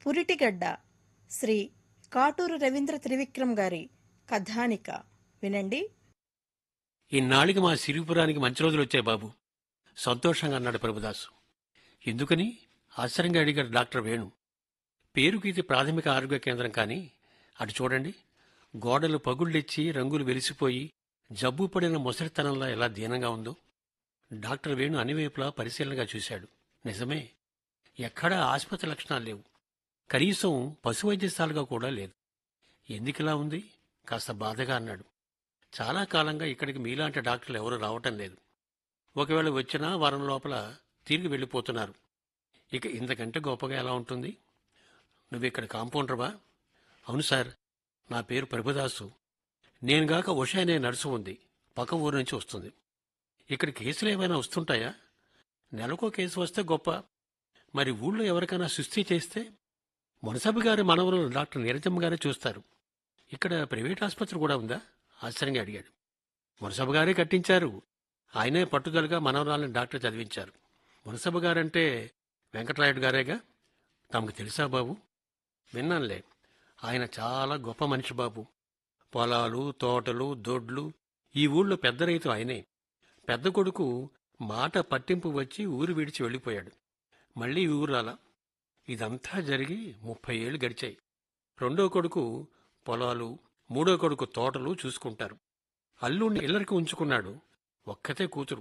పురిటిగడ్డ శ్రీ కాటూరు రవీంద్ర త్రివిక్రమ్ గారి కథానిక వినండి ఇన్నాళ్ళకి మా సిరిపురానికి మంచి రోజులు వచ్చాయి బాబు సంతోషంగా అన్నాడు ప్రభుదాసు ఎందుకని ఆశ్చర్యంగా అడిగాడు డాక్టర్ వేణు పేరుకి ఇది ప్రాథమిక ఆరోగ్య కేంద్రం కానీ అటు చూడండి గోడలు పగుళ్ళెచ్చి రంగులు వెలిసిపోయి జబ్బు పడిన ముసలితనంలా ఎలా దీనంగా ఉందో డాక్టర్ వేణు అనివైపులా పరిశీలనగా చూశాడు నిజమే ఎక్కడా ఆసుపత్రి లక్షణాలు లేవు కనీసం పశు వైద్యశాలగా కూడా లేదు ఎందుకిలా ఉంది కాస్త బాధగా అన్నాడు చాలా కాలంగా ఇక్కడికి మీలాంటి డాక్టర్లు ఎవరూ రావటం లేదు ఒకవేళ వచ్చినా వారం లోపల తిరిగి వెళ్ళిపోతున్నారు ఇక ఇంతకంటే గొప్పగా ఎలా ఉంటుంది నువ్వు ఇక్కడ కాంపౌండర్వా అవును సార్ నా పేరు ప్రభుదాసు నేనుగాక ఉషా అనే నర్సు ఉంది పక్క ఊరు నుంచి వస్తుంది ఇక్కడ కేసులు ఏమైనా వస్తుంటాయా నెలకో కేసు వస్తే గొప్ప మరి ఊళ్ళో ఎవరికైనా సుస్థి చేస్తే మునసబు గారి మనవరు డాక్టర్ నీరజమ్మ గారే చూస్తారు ఇక్కడ ప్రైవేట్ ఆసుపత్రి కూడా ఉందా ఆశ్చర్యంగా అడిగాడు మునసబు గారే కట్టించారు ఆయనే పట్టుదలగా మనవరాలని డాక్టర్ చదివించారు మునసబు గారంటే వెంకటరాయుడు గారేగా తమకు తెలుసా బాబు విన్నానులే ఆయన చాలా గొప్ప మనిషి బాబు పొలాలు తోటలు దొడ్లు ఈ ఊళ్ళో పెద్ద రైతు ఆయనే పెద్ద కొడుకు మాట పట్టింపు వచ్చి ఊరు విడిచి వెళ్ళిపోయాడు మళ్ళీ ఈ ఊరు రాలా ఇదంతా జరిగి ముప్పై ఏళ్ళు గడిచాయి రెండో కొడుకు పొలాలు మూడో కొడుకు తోటలు చూసుకుంటారు అల్లుడిని ఇల్లరికి ఉంచుకున్నాడు ఒక్కతే కూతురు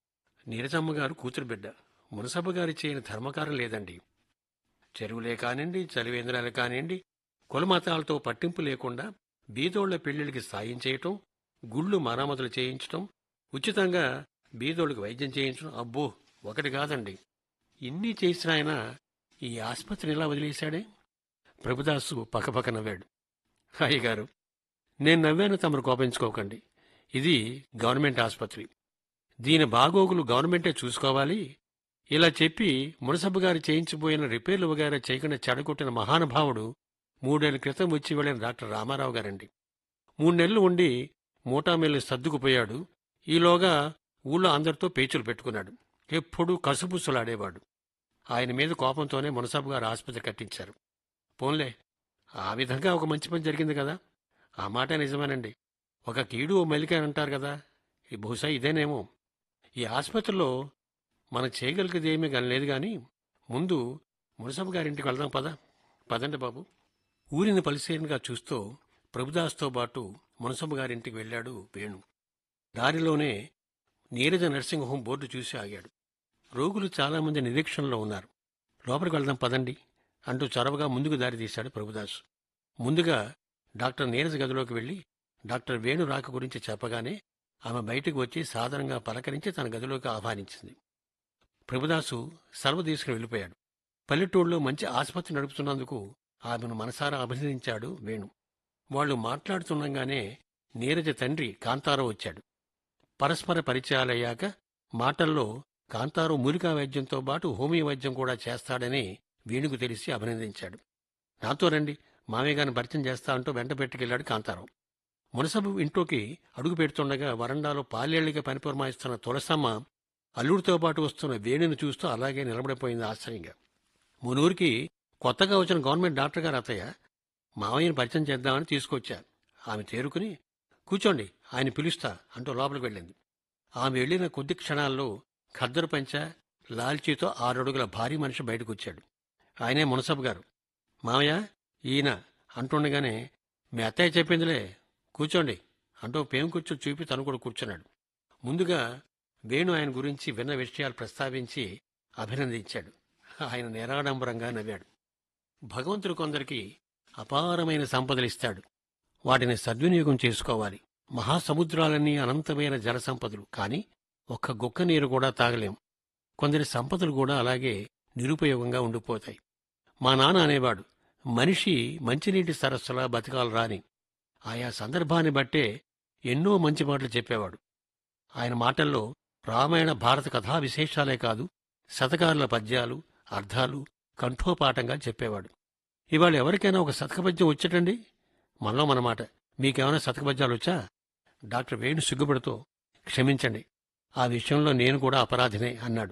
నీరజమ్మ గారు కూతురు బిడ్డ మునసభ గారి చేయని ధర్మకారం లేదండి చెరువులే కానివ్వండి చలివేంద్రాలు కానివ్వండి కులమతాలతో పట్టింపు లేకుండా బీదోళ్ల పెళ్లిళ్ళకి సాయం చేయటం గుళ్ళు మరామతులు చేయించటం ఉచితంగా బీదోళ్ళకి వైద్యం చేయించడం అబ్బో ఒకటి కాదండి ఇన్ని చేసిన ఆయన ఈ ఆసుపత్రిని ఎలా వదిలేశాడే ప్రభుదాసు పక్కపక్క నవ్వాడు హాయ్ గారు నేను నవ్వాను తమరు కోపించుకోకండి ఇది గవర్నమెంట్ ఆసుపత్రి దీని బాగోగులు గవర్నమెంటే చూసుకోవాలి ఇలా చెప్పి మునసబు గారు చేయించిపోయిన రిపేర్లు వగైరా చేయకుండా చెడగొట్టిన మహానుభావుడు మూడేళ్ల క్రితం వచ్చి వెళ్ళిన డాక్టర్ రామారావు గారండి మూడు నెలలు ఉండి మూటామేళ్ళు సర్దుకుపోయాడు ఈలోగా ఊళ్ళో అందరితో పేచులు పెట్టుకున్నాడు ఎప్పుడూ కసుపుసులాడేవాడు ఆయన మీద కోపంతోనే మునసబు గారు ఆసుపత్రి కట్టించారు పోన్లే ఆ విధంగా ఒక మంచి పని జరిగింది కదా ఆ మాట నిజమేనండి ఒక కీడు ఓ మెలిక అని అంటారు కదా ఈ బహుశా ఇదేనేమో ఈ ఆసుపత్రిలో మనం చేయగలిగేది ఏమీ లేదు కానీ ముందు మునసబు గారింటికి వెళ్దాం పద పదండి బాబు ఊరిని పరిశీలనగా చూస్తూ ప్రభుదాస్తో పాటు మునసబు గారింటికి వెళ్ళాడు వేణు దారిలోనే నీరజ నర్సింగ్ హోం బోర్డు చూసి ఆగాడు రోగులు చాలామంది నిరీక్షణలో ఉన్నారు లోపలికి వెళ్దాం పదండి అంటూ చొరవగా ముందుకు దారి తీశాడు ప్రభుదాస్ ముందుగా డాక్టర్ నీరజ గదిలోకి వెళ్లి డాక్టర్ వేణు రాక గురించి చెప్పగానే ఆమె బయటకు వచ్చి సాధారణంగా పలకరించి తన గదిలోకి ఆహ్వానించింది ప్రభుదాసు సెలవు తీసుకుని వెళ్ళిపోయాడు పల్లెటూళ్ళలో మంచి ఆసుపత్రి నడుపుతున్నందుకు ఆమెను మనసారా అభినందించాడు వేణు వాళ్ళు మాట్లాడుతుండగానే నీరజ తండ్రి కాంతారావు వచ్చాడు పరస్పర పరిచయాలయ్యాక మాటల్లో కాంతారావు మూలికా వైద్యంతో పాటు హోమియో వైద్యం కూడా చేస్తాడని వేణుకు తెలిసి అభినందించాడు నాతో రండి మామయ్య గారిని పరిచయం చేస్తా అంటూ వెంట పెట్టుకెళ్లాడు కాంతారావు మునసబు ఇంట్లోకి అడుగు పెడుతుండగా వరండాలో పాలేళ్లుగా పనిపురమాయిస్తున్న తులసమ్మ అల్లుడితో పాటు వస్తున్న వేణుని చూస్తూ అలాగే నిలబడిపోయింది ఆశ్చర్యంగా మునూరికి కొత్తగా వచ్చిన గవర్నమెంట్ డాక్టర్ గారు అత్తయ్య మావయ్యని పరిచయం చేద్దామని తీసుకొచ్చా ఆమె తేరుకుని కూర్చోండి ఆయన పిలుస్తా అంటూ లోపలికి వెళ్ళింది ఆమె వెళ్ళిన కొద్ది క్షణాల్లో ఖద్దరు పంచ లాల్చీతో ఆరడుగుల భారీ మనిషి బయటకు వచ్చాడు ఆయనే మునసబు గారు మావయ్య ఈయన అంటుండగానే మీ అత్తయ్య చెప్పిందిలే కూర్చోండి అంటూ పేంకుచ్చు చూపి తను కూడా కూర్చున్నాడు ముందుగా వేణు ఆయన గురించి విన్న విషయాలు ప్రస్తావించి అభినందించాడు ఆయన నిరాడంబరంగా నవ్వాడు భగవంతుడు కొందరికి అపారమైన సంపదలిస్తాడు వాటిని సద్వినియోగం చేసుకోవాలి మహాసముద్రాలన్నీ అనంతమైన జల సంపదలు కాని ఒక్క గుక్క నీరు కూడా తాగలేం కొందరి సంపదలు కూడా అలాగే నిరుపయోగంగా ఉండిపోతాయి మా నాన్న అనేవాడు మనిషి మంచినీటి సరస్సులా బతకాలు రాని ఆయా సందర్భాన్ని బట్టే ఎన్నో మంచి మాటలు చెప్పేవాడు ఆయన మాటల్లో రామాయణ భారత కథా విశేషాలే కాదు శతకారుల పద్యాలు అర్థాలు కంఠోపాఠంగా చెప్పేవాడు ఇవాళ ఎవరికైనా ఒక శతకపద్యం వచ్చేటండి మనలో మనమాట మీకేమైనా శతకపద్యాలు వచ్చా డాక్టర్ వేణు సిగ్గుపడుతూ క్షమించండి ఆ విషయంలో నేను కూడా అపరాధినే అన్నాడు